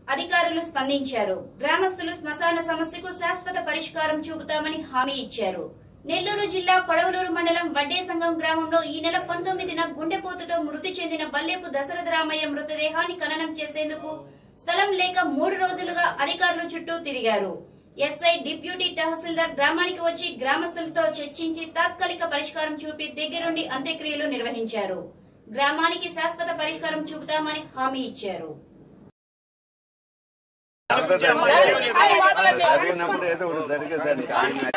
అధికారులు స్పందించారు గ్రామస్తులు శ్మశాన సమస్యకు శాశ్వత పరిష్కారం చూపుతామని హామీ ఇచ్చారు నెల్లూరు జిల్లా కొడవలూరు మండలం వడ్డే సంఘం గ్రామంలో ఈ నెల పంతొమ్మిదిన గుండెపోతుతో మృతి చెందిన బల్లేపు దశరథ రామయ్య మృతదేహాన్ని ఖననం చేసేందుకు స్థలం లేక మూడు రోజులుగా అధికారులు చుట్టూ తిరిగారు ఎస్ఐ డిప్యూటీ తహసీల్దార్ గ్రామానికి వచ్చి గ్రామస్తులతో చర్చించి తాత్కాలిక పరిష్కారం చూపి దగ్గరుండి అంత్యక్రియలు నిర్వహించారు గ్రామానికి శాశ్వత పరిష్కారం చూపుతామని హామీ ఇచ్చారు జరిగినప్పుడు ఏదో ఒకటి జరిగేదానికి ఆయన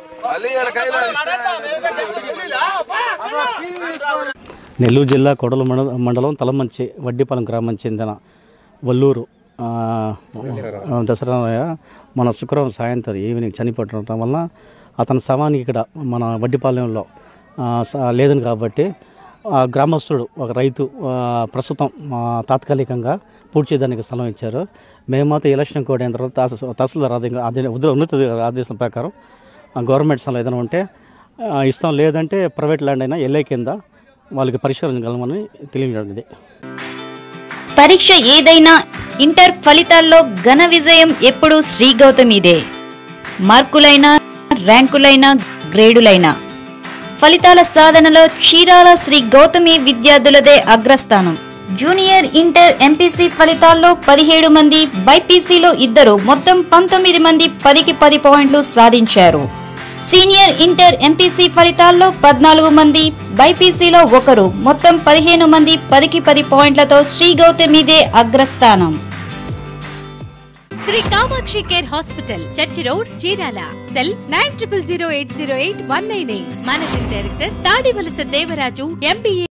నెల్లూరు జిల్లా కొడల మండలం మండలం తలమంచి వడ్డీపాలెం గ్రామం చెందిన వల్లూరు ఆ, దసరామయ్య మన శుక్రవారం సాయంత్రం ఈవినింగ్ చనిపోవటం వల్ల అతని శవానికి ఇక్కడ మన వడ్డీపాలెంలో ఆ, స- లేదని కాబట్టి ఆ గ్రామస్తుడు ఒక రైతు ఆ, ప్రస్తుతం ఆ, తాత్కాలికంగా పూర్తి చేయడానికి స్థలం ఇచ్చారు మేము మాత్రం ఎలక్షన్ కోడ్ అయిన తర్వాత తహసీ- తహసీల్దార్ ఆదేశం అదే ఉద్ర- ఉన్నత ఆదేశం ప్రకారం ఆ గవర్నమెంట్ స్థలం ఏదైనా ఉంటే ఆ, ఇస్తాం లేదంటే ప్రైవేట్ ల్యాండ్ అయినా ఎల్ఐ కింద వాళ్ళకి పరిష్కరించగలమని తెలియజేయడం పరీక్ష ఏదైనా ఇంటర్ ఫలితాల్లో ఘన విజయం ఎప్పుడూ శ్రీ గౌతమిదే మార్కులైనా ర్యాంకులైనా గ్రేడులైనా ఫలితాల సాధనలో చీరాల శ్రీ గౌతమి విద్యార్థులదే అగ్రస్థానం జూనియర్ ఇంటర్ ఎంపీసీ ఫలితాల్లో పదిహేడు మంది బైపీసీలో ఇద్దరు మొత్తం పంతొమ్మిది మంది పదికి పది పాయింట్లు సాధించారు సీనియర్ ఇంటర్ ఎంపీసీ ఫలితాల్లో పద్నాలుగు మంది బైపీసీలో ఒకరు మొత్తం పదిహేను మంది పదికి పది పాయింట్లతో శ్రీ గౌతమిదే అగ్రస్థానం Sri Kamakshi care hospital church road Chirala cell nine triple zero eight zero eight one nine eight managing director Tadivalasa Devaraju MBA